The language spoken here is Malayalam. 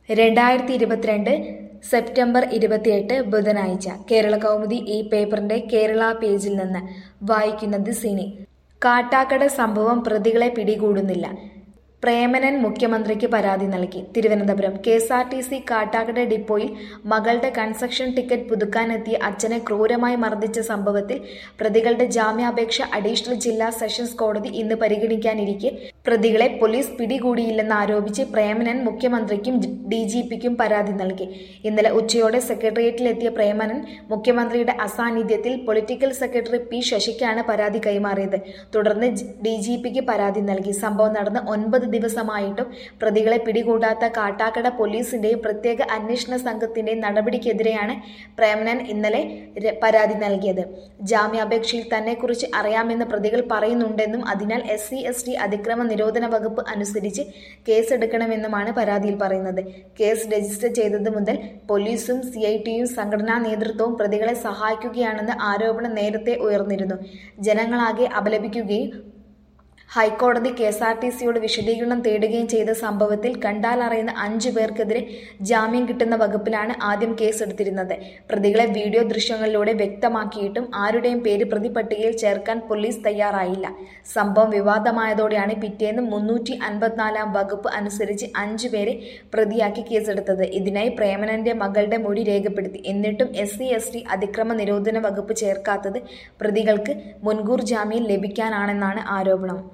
രണ്ടായിരത്തി ഇരുപത്തിരണ്ട് സെപ്റ്റംബർ ഇരുപത്തിയെട്ട് ബുധനാഴ്ച കേരള കൗമുദി ഈ പേപ്പറിന്റെ കേരള പേജിൽ നിന്ന് വായിക്കുന്നത് സിനി കാട്ടാക്കട സംഭവം പ്രതികളെ പിടികൂടുന്നില്ല പ്രേമനൻ മുഖ്യമന്ത്രിക്ക് പരാതി നൽകി Thiruvananthapuram K S R T C Kattakada ഡിപ്പോയിൽ മകളുടെ കൺസെഷൻ ടിക്കറ്റ് പുതുക്കാനെത്തിയ അച്ഛനെ ക്രൂരമായി മർദ്ദിച്ച സംഭവത്തിൽ പ്രതികളുടെ ജാമ്യാപേക്ഷ അഡീഷണൽ ജില്ലാ സെഷൻസ് കോടതി ഇന്ന് പരിഗണിക്കാനിരിക്കെ പ്രതികളെ പോലീസ് പിടികൂടിയില്ലെന്ന് ആരോപിച്ച് പ്രേമനൻ മുഖ്യമന്ത്രിക്കും ഡി ജി പിക്കും പരാതി നൽകി ഇന്നലെ ഉച്ചയോടെ സെക്രട്ടേറിയറ്റിലെത്തിയ പ്രേമനൻ മുഖ്യമന്ത്രിയുടെ അസാന്നിധ്യത്തിൽ പൊളിറ്റിക്കൽ സെക്രട്ടറി പി ശശിക്കാണ് പരാതി കൈമാറിയത് തുടർന്ന് ഡി ജി പിക്ക് പരാതി നൽകി സംഭവം നടന്ന് ഒൻപത് ദിവസമായിട്ടും പ്രതികളെ പിടികൂടാത്ത കാട്ടാക്കട പോലീസിന്റെയും പ്രത്യേക അന്വേഷണ സംഘത്തിന്റെയും നടപടിക്കെതിരെയാണ് പ്രേമനൻ ഇന്നലെ ര- പരാതി നൽകിയത് ജാമ്യാപേക്ഷയിൽ തന്നെക്കുറിച്ച് അറിയാമെന്ന് പ്രതികൾ പറയുന്നുണ്ടെന്നും അതിനാൽ എസ് സി എസ് ടി അതിക്രമ നിരോധന വകുപ്പ് അനുസരിച്ച് കേസെടുക്കണമെന്നുമാണ് പരാതിയിൽ പറയുന്നത് കേസ് രജിസ്റ്റർ ചെയ്തത് മുതൽ പോലീസും സി ഐ ടിയും സംഘടനാ നേതൃത്വവും പ്രതികളെ സഹായിക്കുകയാണെന്ന് ആരോപണം നേരത്തെ ഉയർന്നിരുന്നു ജനങ്ങളാകെ അപലപിക്കുകയും ഹൈക്കോടതി കെ എസ് ആർ ടി സിയോട് വിശദീകരണം തേടുകയും ചെയ്ത സംഭവത്തിൽ കണ്ടാലറിയുന്ന അഞ്ചു പേർക്കെതിരെ ജാമ്യം കിട്ടുന്ന വകുപ്പിലാണ് ആദ്യം കേസെടുത്തിരുന്നത് പ്രതികളെ വീഡിയോ ദൃശ്യങ്ങളിലൂടെ വ്യക്തമാക്കിയിട്ടും ആരുടെയും പേര് പ്രതിപട്ടികയിൽ ചേർക്കാൻ പോലീസ് തയ്യാറായില്ല സംഭവം വിവാദമായതോടെയാണ് പിറ്റേന്ന് മുന്നൂറ്റി അൻപത്തിനാലാം വകുപ്പ് അനുസരിച്ച് അഞ്ചു പേരെ പ്രതിയാക്കി കേസെടുത്തത് ഇതിനായി പ്രേമനന്റെ മകളുടെ മൊഴി രേഖപ്പെടുത്തി എന്നിട്ടും എസ് സി എസ് ടി അതിക്രമ നിരോധന വകുപ്പ് ചേർക്കാത്തത് പ്രതികൾക്ക് മുൻകൂർ ജാമ്യം ലഭിക്കാനാണെന്നാണ് ആരോപണം